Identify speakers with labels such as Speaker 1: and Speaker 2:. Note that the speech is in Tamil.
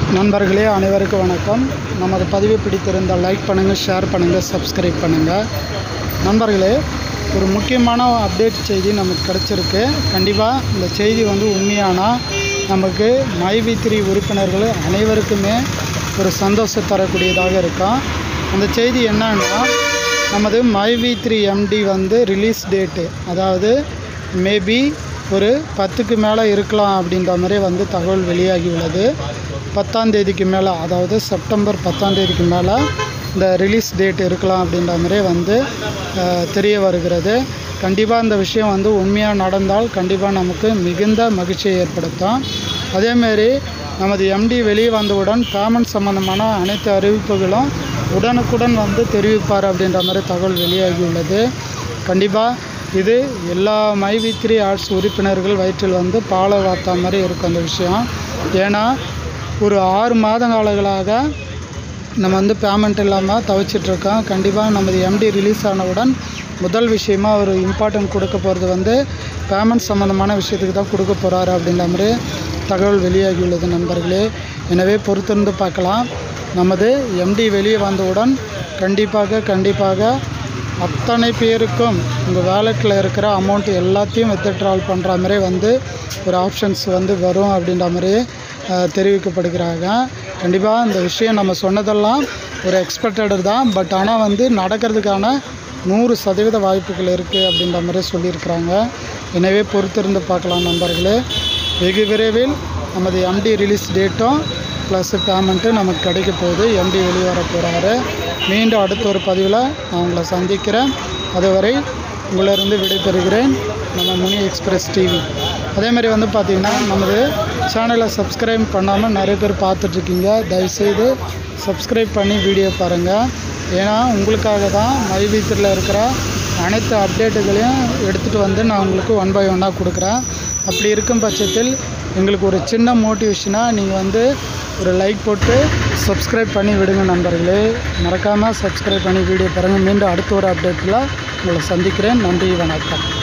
Speaker 1: நண்பர்களே அனைவருக்கும் வணக்கம் நமது பதிவை பிடித்திருந்தால் லைக் பண்ணுங்கள் ஷேர் பண்ணுங்கள் சப்ஸ்கிரைப் பண்ணுங்கள் நண்பர்களே ஒரு முக்கியமான அப்டேட் செய்தி நமக்கு கிடச்சிருக்கு கண்டிப்பாக இந்த செய்தி வந்து உண்மையானா நமக்கு மைவி த்ரீ உறுப்பினர்கள் அனைவருக்குமே ஒரு சந்தோஷம் தரக்கூடியதாக இருக்கும் அந்த செய்தி என்னன்னா நமது மைவி த்ரீ எம்டி வந்து ரிலீஸ் டேட்டு அதாவது மேபி ஒரு பத்துக்கு மேலே இருக்கலாம் அப்படின்ற மாதிரி வந்து தகவல் வெளியாகி உள்ளது பத்தாம் தேதிக்கு மேலே அதாவது செப்டம்பர் பத்தாம் தேதிக்கு மேலே இந்த ரிலீஸ் டேட் இருக்கலாம் அப்படின்ற மாதிரி வந்து அஹ், தெரிய வருகிறது கண்டிப்பாக இந்த விஷயம் வந்து உண்மையாக நடந்தால் கண்டிப்பாக நமக்கு மிகுந்த மகிழ்ச்சியை ஏற்படுத்தும் அதேமாரி நமது எம்டி வெளியே வந்தவுடன் பேமெண்ட் சம்மந்தமான அனைத்து அறிவிப்புகளும் உடனுக்குடன் வந்து தெரிவிப்பார் அப்படின்ற மாதிரி தகவல் வெளியாகியுள்ளது கண்டிப்பாக இது எல்லா மைவி த்ரீ ஆர்ட்ஸ் உறுப்பினர்கள் வயிற்றில் வந்து பாலை வார்த்தா மாதிரி இருக்கும் அந்த விஷயம் ஏன்னா ஒரு ஆறு மாத காலங்களாக நம்ம வந்து பேமெண்ட் இல்லாமல் தவிச்சிட்ருக்கோம் கண்டிப்பாக நமது எம்டி ரிலீஸ் ஆனவுடன் முதல் விஷயமா ஒரு இம்பார்ட்டன்ட் கொடுக்க போகிறது வந்து பேமெண்ட் சம்மந்தமான விஷயத்துக்கு தான் கொடுக்க போகிறாரு அப்படின்ற மாதிரி தகவல் வெளியாகியுள்ளது நண்பர்களே எனவே பொறுத்திருந்து பார்க்கலாம் நமது எம்டி வெளியே வந்தவுடன் கண்டிப்பாக கண்டிப்பாக அத்தனை பேருக்கும் உங்கள் வேலெட்டில் இருக்கிற அமௌண்ட் எல்லாத்தையும் வித்ட்ரால் பண்ணுற மாதிரி வந்து ஒரு ஆப்ஷன்ஸ் வந்து வரும் அப்படின்ற மாதிரி அஹ், தெரிவிக்கப்படுகிறாங்க கண்டிப்பாக இந்த விஷயம் நம்ம சொன்னதெல்லாம் ஒரு எக்ஸ்பெக்டட் தான் பட் ஆனால் வந்து நடக்கிறதுக்கான நூறு சதவீத வாய்ப்புகள் இருக்குது அப்படின்ற மாதிரி சொல்லியிருக்கிறாங்க எனவே பொறுத்திருந்து பார்க்கலாம் நண்பர்களே வெகு விரைவில் நமது எம்டி ரிலீஸ் டேட்டும் ப்ளஸ் பேமெண்ட்டு நமக்கு கிடைக்க போகுது எம்டி வெளியே வர போகிறாரு மீண்டும் அடுத்த ஒரு பதிவில் நான் உங்களை சந்திக்கிறேன் அதுவரை உங்களிருந்து விடைபெறுகிறேன் நம்ம முனி எக்ஸ்பிரஸ் டிவி அதேமாதிரி வந்து பார்த்திங்கன்னா நமது சேனலை சப்ஸ்கிரைப் பண்ணாமல் நிறைய பேர் பார்த்துட்ருக்கீங்க தயவுசெய்து சப்ஸ்கிரைப் பண்ணி வீடியோ பாருங்கள் ஏன்னா உங்களுக்காக தான் மைவீத்தில் இருக்கிற அனைத்து அப்டேட்டுகளையும் எடுத்துகிட்டு வந்து நான் உங்களுக்கு ஒன் பை ஒன்னாக கொடுக்குறேன் அப்படி இருக்கும் பட்சத்தில் எங்களுக்கு ஒரு சின்ன மோட்டிவேஷனாக நீங்கள் வந்து ஒரு லைக் போட்டு சப்ஸ்கிரைப் பண்ணி விடுங்க நண்பர்களே மறக்காமல் சப்ஸ்கிரைப் பண்ணி வீடியோ பாருங்கள் மீண்டும் அடுத்த ஒரு அப்டேட்டில் உங்களை சந்திக்கிறேன் நன்றி வணக்கம்